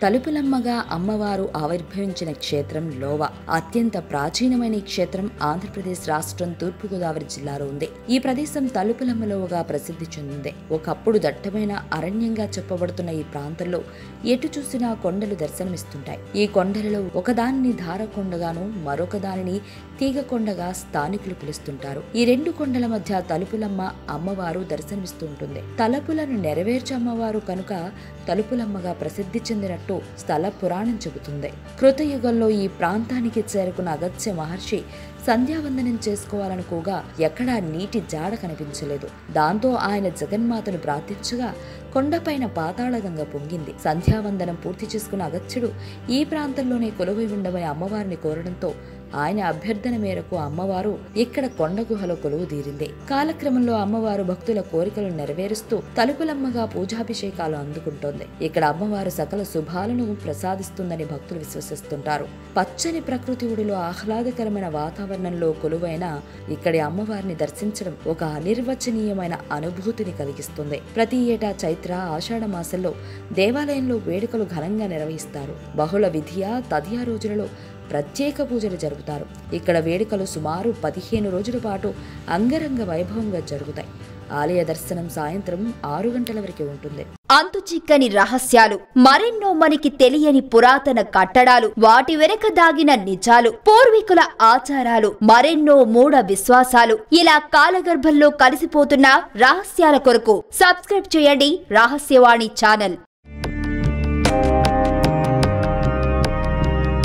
తలుపులమ్మగా అమ్మవారు ఆవిర్భవించిన క్షేత్రం లోవ అత్యంత ప్రాచీనమైన ఈ క్షేత్రం ఆంధ్రప్రదేశ్ రాష్ట్రం తూర్పుగోదావరి జిల్లాలో ఉంది ఈ ప్రదేశం తలుపులమ్మ లోవగా ప్రసిద్ధి చెందింది ఒకప్పుడు దట్టమైన అరణ్యంగా చెప్పబడుతున్న ఈ ప్రాంతంలో ఎటు చూసినా కొండలు దర్శనమిస్తుంటాయి ఈ కొండలలో ఒకదానిని ధారకొండగాను మరొక దానిని తీగకొండగా స్థానికులు పిలుస్తుంటారు ఈ రెండు కొండల మధ్య తలుపులమ్మ అమ్మవారు దర్శనమిస్తూ ఉంటుంది తలుపులను నెరవేర్చే అమ్మవారు కనుక తలుపులమ్మగా ప్రసిద్ధి చెందినట్టు స్థల పురాణం చెబుతుంది కృతయుగంలో ఈ ప్రాంతానికి చేరుకున్న అగత్య మహర్షి సంధ్యావందనం చేసుకోవాలనుకోగా ఎక్కడా నీటి జాడ కనిపించలేదు దాంతో ఆయన జగన్మాతను ప్రార్థించగా కొండపైన పాతాళగంగ పొంగింది సంధ్యావందనం పూర్తి చేసుకున్న అగత్యుడు ఈ ప్రాంతంలోనే కొలువై ఉండమని అమ్మవారిని కోరడంతో ఆయన అభ్యర్థన మేరకు అమ్మవారు ఇక్కడ కొండ గుహలో కొలువు తీరింది కాలక్రమంలో అమ్మవారు భక్తుల కోరికలు నెరవేరుస్తూ తలుపులమ్మగా పూజాభిషేకాలు అందుకుంటోంది ఇక్కడ అమ్మవారు సకల శుభాలను ప్రసాదిస్తుందని భక్తులు విశ్వసిస్తుంటారు పచ్చని ప్రకృతి ఒడిలో ఆహ్లాదకరమైన వాతావరణంలో కొలువైన ఇక్కడి అమ్మవారిని దర్శించడం ఒక అనిర్వచనీయమైన అనుభూతిని కలిగిస్తుంది ప్రతి ఏటా చైత్ర ఆషాఢ మాసంలో దేవాలయంలో వేడుకలు ఘనంగా నిర్వహిస్తారు బహుళ విధియ తదియా రోజులలో ప్రత్యేక పూజలు జరుపుతారు ఇక్కడ వేడుకలు సుమారు పదిహేను రోజుల పాటు అంగరంగ వైభవంగా జరుగుతాయి ఆలయ దర్శనం సాయంత్రం ఆరు గంటల వరకు ఉంటుంది అంతు చిక్కని రహస్యాలు మరెన్నో మనకి తెలియని పురాతన కట్టడాలు వాటి వెనక దాగిన నిజాలు పూర్వీకుల ఆచారాలు మరెన్నో మూఢ విశ్వాసాలు ఇలా కాలగర్భంలో కలిసిపోతున్న రహస్యాల కొరకు సబ్స్క్రైబ్ చేయండి రహస్యవాణి ఛానల్